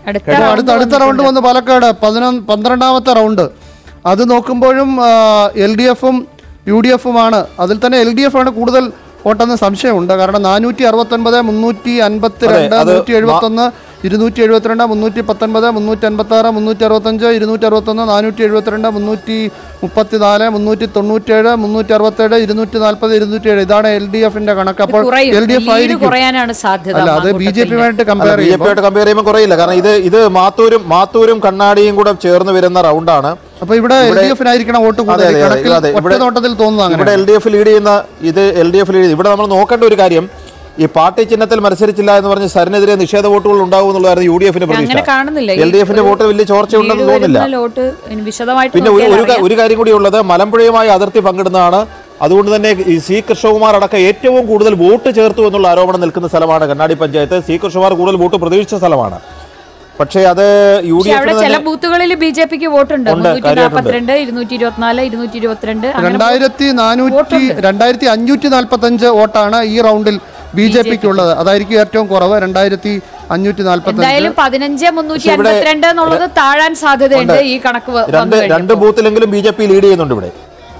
അടുത്ത അപ്പോൾ round അടുത്ത അടുത്ത റൗണ്ട് വന്ന് പാലക്കാട് പതിനൊന്ന് പന്ത്രണ്ടാമത്തെ റൗണ്ട് അത് നോക്കുമ്പോഴും എൽ ഡി എഫും യു ഡി എഫുമാണ് അതിൽ തന്നെ എൽ ഡി എഫ് ആണ് കൂടുതൽ വോട്ടെന്ന് സംശയമുണ്ട് കാരണം നാനൂറ്റി അറുപത്തൊൻപത് മുന്നൂറ്റി അൻപത്തി രണ്ട് അത് നൂറ്റി എഴുപത്തി ഒന്ന് ഇരുന്നൂറ്റി എഴുപത്തിരണ്ട് മുന്നൂറ്റി പത്തൊൻപത് മുന്നൂറ്റി അൻപത്തി ആറ് മുന്നൂറ്റി അറുപത്തഞ്ച് ഇരുന്നൂറ്റി അറുപത്തൊന്ന് നാനൂറ്റി എഴുപത്തിരണ്ട് മുന്നൂറ്റി മുപ്പത്തി നാല് മുന്നൂറ്റി തൊണ്ണൂറ്റേഴ് മുന്നൂറ്റി അറുപത്തേഴ് ഇരുന്നൂറ്റി നാൽപ്പത് ഇരുന്നൂറ്റി ഏഴ് ഇതാണ് എൽ ഡി എഫിന്റെ കണക്ക് അപ്പോൾ കുറയും എൽ ഡി എഫ് ലീഡ് ആയിരിക്കും കുറയാനാണ് സാധ്യത അല്ല അത് ബി ജെ പിയുമായിട്ട് കമ്പയർ ബി ജെ ചെയ്യുമ്പോൾ പിയായിട്ട് കമ്പയർ ചെയ്യുമ്പോൾ കുറയില്ല കാരണം ഇത് ഇത് മാത്തൂരും മാത്തൂരും കണ്ണാടിയും കൂടെ ചേർന്ന് വരുന്ന റൗണ്ടാണ് അപ്പൊ ഇവിടെ എൽ ഡി എഫിനായിരിക്കണം വോട്ട് അതെ, കൂടുതൽ അതെ, കണക്കിൽ അതെ. ഒറ്റ ഇവിടെ- നോട്ടത്തിൽ തോന്നുന്നു അങ്ങനെ ഇവിടെ എൽ ഡി എഫ് ലീഡ് ചെയ്യുന്ന ഇത് എൽ ഡി എഫ് ലീഡ് ഇവിടെ നമ്മൾ നോക്കേണ്ട ഒരു കാര്യം ഈ പാർട്ടി ചിഹ്നത്തിൽ മത്സരിച്ചില്ല എന്ന് പറഞ്ഞ് സരിനെതിരെ നിഷേധ വോട്ടുകൾ ഉണ്ടാവും എന്നുള്ളതായിരുന്നു യു ഡി എഫിന്റെ അങ്ങനെ പ്രതീക്ഷ കാണുന്നില്ല എൽ ഡി എഫിന്റെ വോട്ട് വലിയ ചോർച്ച ഉണ്ടെന്ന് തോന്നുന്നില്ല ലോട്ട് വിശദമായിട്ട് പിന്നെ ഒരു നോക്കിയാൽ ഒരു ക- അറിയാം. ഒരു കാര്യം കൂടി ഉള്ളത് മലമ്പുഴയുമായി അതിർത്തി പങ്കിടുന്നതാണ് അതുകൊണ്ട് തന്നെ ഈ സി കൃഷ്ണകുമാർ അടക്കം ഏറ്റവും കൂടുതൽ വോട്ട് ചേർത്തു എന്നുള്ള ആരോപണം നിൽക്കുന്ന സ്ഥലമാണ് കണ്ണാടി പഞ്ചായത്ത് സി കൃഷ്ണകുമാർ കൂടുതൽ വോട്ട് പ്രതീക്ഷിച്ച സ്ഥലമാണ് പക്ഷേ അത് യു ഡി പക്ഷെ അവിടെ എഫിന് ചില തന്നെ ബൂത്തുകളിൽ ബി ജെ പിക്ക് വോട്ടുണ്ട് ഉണ്ട്, മുന്നൂറ്റി കാര്യമായിട്ടുണ്ട്. നാൽപ്പത്തിരണ്ട് ഇരുന്നൂറ്റി ഇരുപത്തിനാല് ഇരുന്നൂറ്റി ഇരുപത്തിരണ്ട് അങ്ങനെ രണ്ടായിരത്തി നാനൂറ്റി രണ്ടായിരത്തി അഞ്ഞൂറ്റി നാൽപ്പത്തി അഞ്ച് വോട്ടാണ് ഈ റൗണ്ടിൽ ബി ജെ പിക്ക് ഉള്ളത് അതായിരിക്കും ഏറ്റവും കുറവ് രണ്ടായിരത്തി അഞ്ഞൂറ്റി നാൽപ്പത്തി അഞ്ച് എന്തായാലും പതിനഞ്ച് മുന്നൂറ്റി പക്ഷെ ഇവിടെ അൻപത്തിരണ്ട് എന്നുള്ളത് താഴാൻ സാധ്യതയുണ്ട് ഈ കണക്ക് വ- രണ്ട് വന്നു രണ്ട് കഴിഞ്ഞപ്പോൾ. ബൂത്തിലെങ്കിലും ബി ജെ പി ലീഡ് ചെയ്യുന്നുണ്ട് ഇവിടെ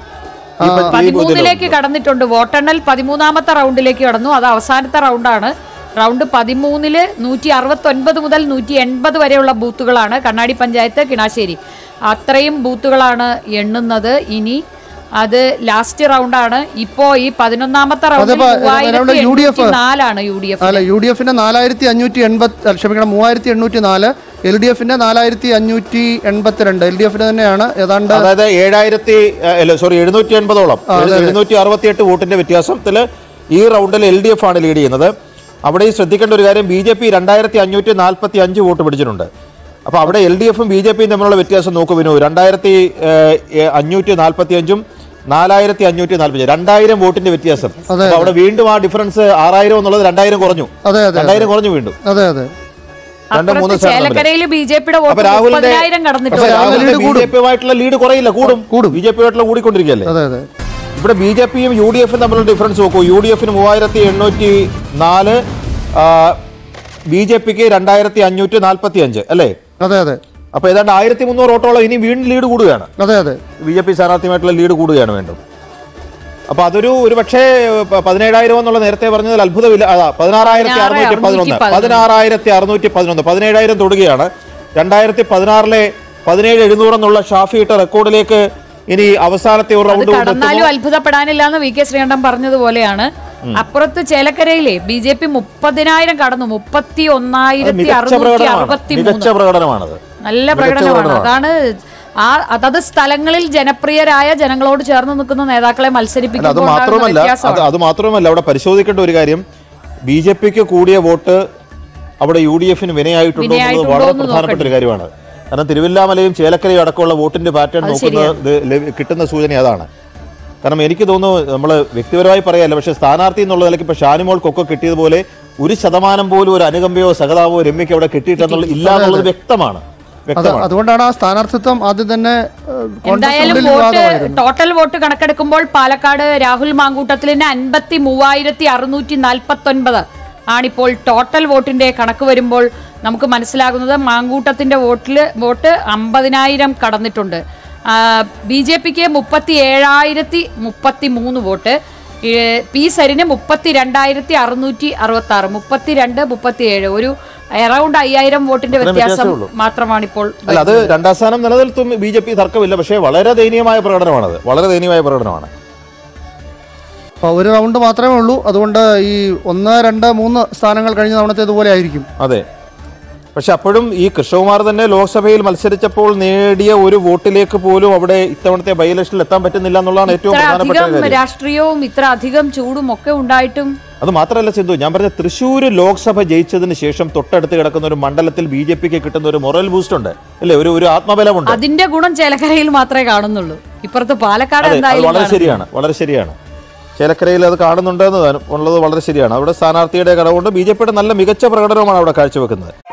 ഈ പ- ഈ പതിമൂന്നിലേക്ക് ബൂത്തിലുണ്ട്. കടന്നിട്ടുണ്ട് വോട്ടെണ്ണൽ പതിമൂന്നാമത്തെ റൗണ്ടിലേക്ക് കടന്നു അത് അവസാനത്തെ റൗണ്ടാണ് റൗണ്ട് പതിമൂന്നില് നൂറ്റി അറുപത്തി ഒൻപത് മുതൽ നൂറ്റി എൺപത് വരെയുള്ള ബൂത്തുകളാണ് കണ്ണാടി പഞ്ചായത്ത് കിണാശ്ശേരി അത്രയും ബൂത്തുകളാണ് എണ്ണുന്നത് ഇനി അത് ലാസ്റ്റ് റൗണ്ടാണ് ഇപ്പോ ഈ പതിനൊന്നാമത്തെ റൗണ്ടിൽ അതിപ്പോ മൂവായിരത്തി യു ഡി എഫ് എണ്ണൂറ്റി നാലാണ് യു ഡി എഫ് അല്ല യു ഡി എഫിന്റെ നാലായിരത്തി അഞ്ഞൂറ്റി എൺപത്തി ക്ഷമിക്കണം മൂവായിരത്തി എണ്ണൂറ്റി നാല് എൽ ഡി എഫിന്റെ നാലായിരത്തി അഞ്ഞൂറ്റി എൺപത്തിരണ്ട് എൽ ഡി എഫിന് തന്നെയാണ് ഏതാണ്ട് അതായത് ഏഴായിരത്തി അല്ല സോറി എഴുന്നൂറ്റി എൺപതോളം എഴുന്നൂറ്റി അറുപത്തി എട്ട് വോട്ടിന്റെ വ്യത്യാസത്തിൽ ഈ റൗണ്ടിൽ എൽ ഡി എഫ് ആണ് ലീഡ് ചെയ്യുന്നത് അവിടെ ഈ ശ്രദ്ധിക്കേണ്ട ഒരു കാര്യം ബി ജെ പി രണ്ടായിരത്തി അഞ്ഞൂറ്റി നാൽപ്പത്തി അഞ്ച് വോട്ട് പിടിച്ചിട്ടുണ്ട് അപ്പൊ അവിടെ എൽ ഡി എഫും ബി ജെ പിയും തമ്മിലുള്ള വ്യത്യാസം നോക്കൂ വിനു രണ്ടായിരത്തി അഞ്ഞൂറ്റി നാൽപ്പത്തി അഞ്ചും നാലായിരത്തി അഞ്ഞൂറ്റി നാൽപ്പത്തി രണ്ടായിരം വോട്ടിന്റെ വ്യത്യാസം അതെ, അപ്പൊ അവിടെ വീണ്ടും ആ ഡിഫറൻസ് ആറായിരം എന്നുള്ളത് രണ്ടായിരം കുറഞ്ഞു അതെ അതെ രണ്ടായിരം കുറഞ്ഞു വീണ്ടും അതെ അതെ രണ്ട് മൂന്ന് അപ്പുറത്ത് സ്ഥാനം തമ്മിൽ. ചേലക്കരയിൽ ബി ജെ പിയുടെ അപ്പൊ വോട്ട് രാഹുലിന്റെ മുപ്പതിനായിരം പക്ഷേ കടന്നിട്ടുണ്ട് രാഹുലിന്റെ lead ബി കൂടും. ജെ പിയുമായിട്ടുള്ള ലീഡ് കുറയില്ല കൂടും കൂടും. ബി ജെ പിയുമായിട്ടുള്ള കൂടിക്കൊണ്ടിരിക്കുകയല്ലേ അതെ അതെ ഇവിടെ ബി ജെ പിയും യു ഡി എഫും തമ്മിലുള്ള ഡിഫറൻസ് നോക്കൂ യു ഡി എഫിന് മൂവായിരത്തി എണ്ണൂറ്റി നാല് ബി ജെ പിക്ക് രണ്ടായിരത്തി അഞ്ഞൂറ്റി നാൽപ്പത്തി അഞ്ച് അല്ലേ അതെ അതെ അപ്പൊ ഏതാണ്ട് ആയിരത്തി മുന്നൂറ് ഓട്ടോളം ഇനി വീണ്ടും ലീഡ് കൂടുകയാണ് അതെ അതെ ബി ജെ പി സ്ഥാനാർത്ഥിയുമായിട്ടുള്ള ലീഡ് കൂടുകയാണ് വീണ്ടും അപ്പൊ അതൊരു ഒരു പക്ഷേ പ- പതിനേഴായിരം എന്നുള്ള നേരത്തെ പറഞ്ഞതിൽ അത്ഭുതമില്ല അതാ പതിനാറായിരത്തി അറുന്നൂറ്റി പതിനൊന്ന് പതിനാറായിരത്തി അറുന്നൂറ്റി പതിനൊന്ന് പതിനേഴായിരം തൊടുകയാണ് രണ്ടായിരത്തി പതിനാറിലെ പതിനേഴ് എഴുന്നൂറ് എന്നുള്ള ഷാഫി ഇട്ട റെക്കോർഡിലേക്ക് ഇനി അവസാനത്തെ ഒരു അത് റൗണ്ട് കടന്നാലും അത്ഭുതപ്പെടാനില്ല എന്ന് വി കെ ശ്രീകണ്ഠൻ പറഞ്ഞതുപോലെയാണ് അപ്പുറത്ത് ചേലക്കരയിലെ ബി ജെ പി മുപ്പതിനായിരം കടന്നു മുപ്പത്തി ഒന്നായിരത്തി മികച്ച അറുന്നൂറ്റി പ്രകടനമാണ് അറുപത്തി മികച്ച മൂന്ന് പ്രകടനമാണത് നല്ല മികച്ച പ്രകടനമാണ് പ്രകടനമാണ്. അതാണ് ആ അതത് സ്ഥലങ്ങളിൽ ജനപ്രിയരായ ജനങ്ങളോട് ചേർന്ന് നിൽക്കുന്ന നേതാക്കളെ അല്ല അത് മത്സരിപ്പിക്കുമ്പോൾ ഉണ്ടാകുന്ന മാത്രമല്ല അത് വ്യത്യാസമാണ്. അത് മാത്രമല്ല അവിടെ പരിശോധിക്കേണ്ട ഒരു കാര്യം ബി ജെ പിക്ക് കൂടിയ വോട്ട് അവിടെ യു ഡി എഫിന് വിനയായിട്ടുണ്ടോ എന്നുള്ളത് വിനയായിട്ടുണ്ടോ വളരെ എന്ന് പ്രധാനപ്പെട്ട ഒരു കാര്യമാണ് കാരണം തിരുവില്ലാമലയും ചേലക്കരയും അടക്കമുള്ള വോട്ടിന്റെ പാറ്റേൺ നോക്കുന്നത് ഇത് ലഭി- കിട്ടുന്ന സൂചന അതാണ് കാരണം എനിക്ക് തോന്നുന്നു നമ്മൾ വ്യക്തിപരമായി പറയാല്ല പക്ഷേ സ്ഥാനാർത്ഥി എന്നുള്ള നിലയ്ക്ക് ഇപ്പൊ ഷാനിമോൾക്കൊക്കെ കിട്ടിയതുപോലെ ഒരു ശതമാനം പോലും ഒരു അനുകമ്പയോ സഹതാപോ രമ്യക്ക് അവിടെ കിട്ടിയിട്ടെന്നുള്ള ഇല്ല എന്നുള്ളത് വ്യക്തമാണ് അത് വ്യക്തമാണ് അതുകൊണ്ടാണ് ആ സ്ഥാനാർത്ഥിത്വം ആദ്യം തന്നെ ഏഹ്, കോൺഗ്രസ് എന്തായാലും ഉള്ളിൽ വോട്ട് വിവാദമായിരുന്നു ടോട്ടൽ വോട്ട് കണക്കെടുക്കുമ്പോൾ പാലക്കാട് രാഹുൽ മാങ്കൂട്ടത്തിന് അൻപത്തി മൂവായിരത്തി അറുന്നൂറ്റി നാൽപ്പത്തി ഒൻപത് ആണിപ്പോൾ ടോട്ടൽ വോട്ടിന്റെ കണക്ക് വരുമ്പോൾ നമുക്ക് മനസ്സിലാകുന്നത് മാങ്കൂട്ടത്തിന്റെ വോട്ടില് വോട്ട് അമ്പതിനായിരം കടന്നിട്ടുണ്ട് ബി ജെ പിക്ക് മുപ്പത്തി ഏഴായിരത്തി മുപ്പത്തി മൂന്ന് വോട്ട് ഏ, പി സരിന് മുപ്പത്തി രണ്ടായിരത്തി അറുന്നൂറ്റി അറുപത്തി ആറ് മുപ്പത്തിരണ്ട് മുപ്പത്തി ഏഴ് ഒരു അറൌണ്ട് അയ്യായിരം വോട്ടിന്റെ അത്രയും വ്യത്യാസം വ്യത്യാസമേ ഉള്ളൂ. മാത്രമാണിപ്പോൾ അല്ല അത് രണ്ടാം സ്ഥാനം നിലനിർത്തും ബി ജെ പി തർക്കമില്ല പക്ഷേ വളരെ ദയനീയമായ പ്രകടനമാണത് വളരെ ദയനീയമായ പ്രകടനമാണ് അപ്പൊ ഒരു റൗണ്ട് മാത്രമേ ഉള്ളൂ അതുകൊണ്ട് ഈ ഒന്ന് രണ്ട് മൂന്ന് സ്ഥാനങ്ങൾ കഴിഞ്ഞ തവണത്തേതുപോലെ ആയിരിക്കും അതെ പക്ഷെ അപ്പോഴും ഈ കൃഷ്ണകുമാർ തന്നെ ലോക്സഭയിൽ മത്സരിച്ചപ്പോൾ നേടിയ ഒരു വോട്ടിലേക്ക് പോലും അവിടെ ഇത്തവണത്തെ ബൈ ഇലക്ഷനിൽ എത്താൻ പറ്റുന്നില്ല എന്നുള്ളതാണ് ഏറ്റവും ഇത്ര പ്രധാനപ്പെട്ട അധികം കാര്യം രാഷ്ട്രീയവും ഇത്ര അധികം ചൂടും ഒക്കെ ഉണ്ടായിട്ടും അത് മാത്രമല്ല സിന്ധു ഞാൻ പറഞ്ഞ തൃശ്ശൂർ ലോക്സഭ ജയിച്ചതിന് ശേഷം തൊട്ടടുത്ത് കിടക്കുന്ന ഒരു മണ്ഡലത്തിൽ ബി ജെ പിക്ക് കിട്ടുന്ന ഒരു മൊറൽ ബൂസ്റ്റ് ഉണ്ട് അല്ലേ ഒരു ഒരു ആത്മബലമുണ്ട് അതിന്റെ ഗുണം ചേലക്കരയിൽ മാത്രമേ കാണുന്നുള്ളൂ ഇപ്പുറത്ത് പാലക്കാട് അതെ അത് എന്തായാലും വളരെ കാണും. ശരിയാണ് വളരെ ശരിയാണ് ചേലക്കരയിൽ അത് കാണുന്നുണ്ട് എന്ന് ഉള്ളത് വളരെ ശരിയാണ് അവിടെ സ്ഥാനാർത്ഥിയുടെ ഘടകമുണ്ട് ബി ജെ പിയുടെ നല്ല മികച്ച പ്രകടനമാണ് അവിടെ കാഴ്ചവെക്കുന്നത്